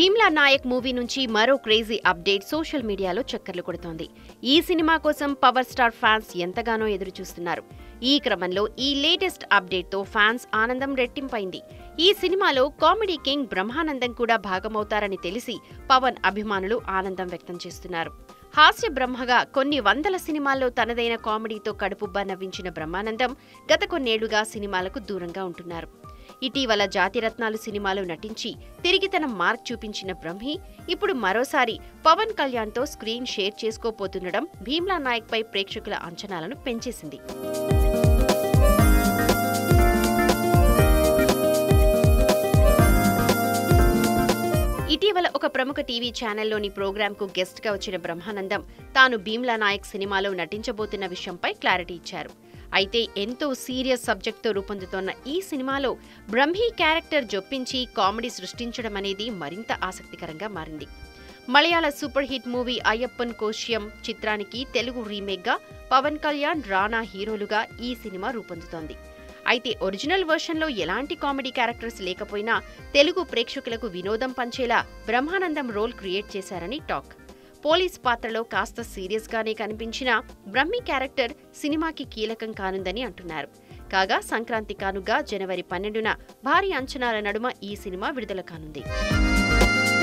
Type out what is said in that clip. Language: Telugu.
భీమ్లా నాయక్ మూవీ నుంచి మరో క్రేజీ అప్డేట్ సోషల్ మీడియాలో చక్కర్లు కొడుతోంది ఈ సినిమా కోసం పవర్ స్టార్ ఫ్యాన్స్ ఎంతగానో ఎదురు చూస్తున్నారు ఈ క్రమంలో ఈ లేటెస్ట్ అప్డేట్తో ఫ్యాన్స్ ఆనందం రెట్టింపైంది ఈ సినిమాలో కామెడీ కింగ్ బ్రహ్మానందం కూడా భాగమవుతారని తెలిసి పవన్ అభిమానులు ఆనందం వ్యక్తం చేస్తున్నారు హాస్య బ్రహ్మగా కొన్ని వందల సినిమాల్లో తనదైన కామెడీతో కడుపుబ్బా నవ్వించిన బ్రహ్మానందం గత కొన్నేళ్లుగా సినిమాలకు దూరంగా ఉంటున్నారు ఇటీవల జాతిరత్నాలు సినిమాలో నటించి తిరిగి తన మార్క్ చూపించిన బ్రహ్మి ఇప్పుడు మరోసారి పవన్ కళ్యాణ్తో స్క్రీన్ షేర్ చేసుకోపోతుండడం భీమ్లా నాయక్ పై ప్రేక్షకుల అంచనాలను పెంచేసింది ఇటీవల ఒక ప్రముఖ టీవీ ఛానల్లోని ప్రోగ్రాంకు గెస్ట్గా వచ్చిన బ్రహ్మానందం తాను భీమ్లా నాయక్ సినిమాలో నటించబోతున్న విషయంపై క్లారిటీ ఇచ్చారు అయితే ఎంతో సీరియస్ సబ్జెక్ట్తో రూపొందుతోన్న ఈ సినిమాలో బ్రహ్మీ క్యారెక్టర్ జొప్పించి కామెడీ సృష్టించడం అనేది మరింత ఆసక్తికరంగా మారింది మలయాళ super hit movie Ayyappan Koshiyum చిత్రానికి తెలుగు రీమేక్గా పవన్ కళ్యాణ్ రానా హీరోలుగా ఈ సినిమా రూపొందుతోంది అయితే ఒరిజినల్ వెర్షన్లో ఎలాంటి కామెడీ క్యారెక్టర్స్ లేకపోయినా తెలుగు ప్రేక్షకులకు వినోదం పంచేలా బ్రహ్మానందం రోల్ క్రియేట్ చేశారని టాక్ పోలీస్ పాత్రలో కాస్త సీరియస్గానే కనిపించిన బ్రహ్మి క్యారెక్టర్ సినిమాకి కీలకం కానుందని అంటున్నారు కాగా సంక్రాంతి కానుగా జనవరి పన్నెండున భారీ అంచనాల నడుమ ఈ సినిమా విడుదల కానుంది